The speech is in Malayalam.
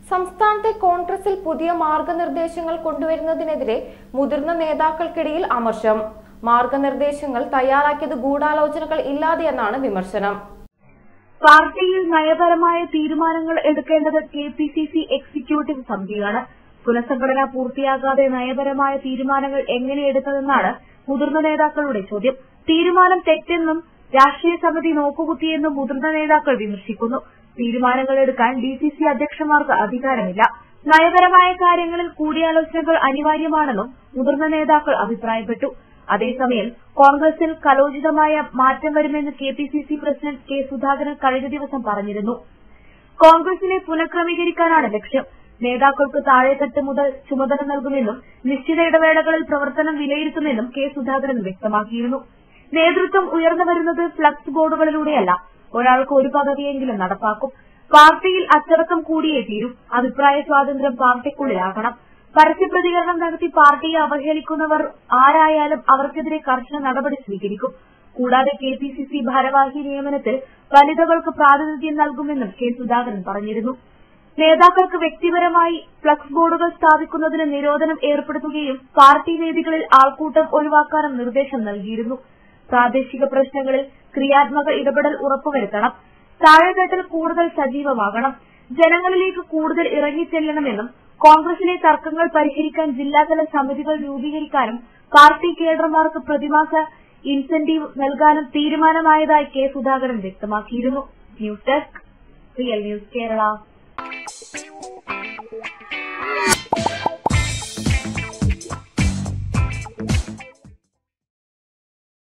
സംസ്ഥാനത്തെ കോൺഗ്രസിൽ പുതിയ മാർഗനിർദ്ദേശങ്ങൾ കൊണ്ടുവരുന്നതിനെതിരെ മുതിർന്ന നേതാക്കൾക്കിടയിൽ അമർഷം മാർഗനിർദ്ദേശങ്ങൾ തയ്യാറാക്കിയത് ഗൂഢാലോചനകൾ ഇല്ലാതെയെന്നാണ് വിമർശനം പാർട്ടിയിൽ നയപരമായ തീരുമാനങ്ങൾ എടുക്കേണ്ടത് K P C C executive സമിതിയാണ് പുനഃസംഘടന പൂർത്തിയാകാതെ നയപരമായ തീരുമാനങ്ങൾ എങ്ങനെ എടുത്തതെന്നാണ് മുതിർന്ന നേതാക്കളുടെ ചോദ്യം തീരുമാനം തെറ്റെന്നും രാഷ്ട്രീയ സമിതി നോക്കുകുത്തിയെന്നും മുതിർന്ന നേതാക്കൾ വിമർശിക്കുന്നു തീരുമാനങ്ങൾ എടുക്കാൻ ഡി സി സി അധ്യക്ഷന്മാർക്ക് അധികാരമില്ല നയപരമായ കാര്യങ്ങളിൽ കൂടിയാലോചനകൾ അനിവാര്യമാണെന്നും മുതിർന്ന നേതാക്കൾ അഭിപ്രായപ്പെട്ടു അതേസമയം കോൺഗ്രസിൽ കലോചിതമായ മാറ്റം വരുമെന്ന് K P C C president K Sudhakaran കഴിഞ്ഞ ദിവസം പറഞ്ഞിരുന്നു കോൺഗ്രസിനെ പുനഃക്രമീകരിക്കാനാണ് ലക്ഷ്യം നേതാക്കൾക്ക് താഴെത്തട്ട് മുതൽ ചുമതല നൽകുമെന്നും നിശ്ചിത ഇടവേളകളിൽ പ്രവർത്തനം വിലയിരുത്തുമെന്നും കെ സുധാകരൻ വ്യക്തമാക്കിയിരുന്നു നേതൃത്വം ഉയർന്നു വരുന്നത് ഫ്ലക്സ് ബോർഡുകളിലൂടെയല്ല ഒരാൾക്ക് ഒരു പദവിയെങ്കിലും നടപ്പാക്കും പാർട്ടിയിൽ അച്ചടക്കം കൂടിയേ തീരും അഭിപ്രായ സ്വാതന്ത്ര്യം പാർട്ടിക്കുള്ളിലാകണം പരസ്യപ്രതികരണം നടത്തി പാർട്ടിയെ അവഹേളിക്കുന്നവർ ആരായാലും അവർക്കെതിരെ കർശന നടപടി സ്വീകരിക്കും കൂടാതെ കെ പി സി സി ഭാരവാഹി നിയമനത്തിൽ വനിതകൾക്ക് പ്രാതിനിധ്യം നൽകുമെന്നും കെ സുധാകരൻ പറഞ്ഞിരുന്നു നേതാക്കൾക്ക് വ്യക്തിപരമായി ഫ്ലക്സ് ബോർഡുകൾ സ്ഥാപിക്കുന്നതിന് നിരോധനം ഏർപ്പെടുത്തുകയും പാർട്ടി വേദികളിൽ ആൾക്കൂട്ടം ഒഴിവാക്കാനും നിർദ്ദേശം നൽകിയിരുന്നു പ്രാദേശിക പ്രശ്നങ്ങളിൽ ക്രിയാത്മക ഇടപെടൽ ഉറപ്പുവരുത്തണം താഴെത്തട്ടിൽ കൂടുതൽ സജീവമാകണം ജനങ്ങളിലേക്ക് കൂടുതൽ ഇറങ്ങിച്ചെല്ലണമെന്നും കോൺഗ്രസിലെ തർക്കങ്ങൾ പരിഹരിക്കാൻ ജില്ലാതല സമിതികൾ രൂപീകരിക്കാനും പാർട്ടി കേഡർമാർക്ക് പ്രതിമാസ ഇൻസെന്റീവ് നൽകാനും തീരുമാനമായതായി കെ സുധാകരൻ വ്യക്തമാക്കിയിരുന്നു news desk real news Kerala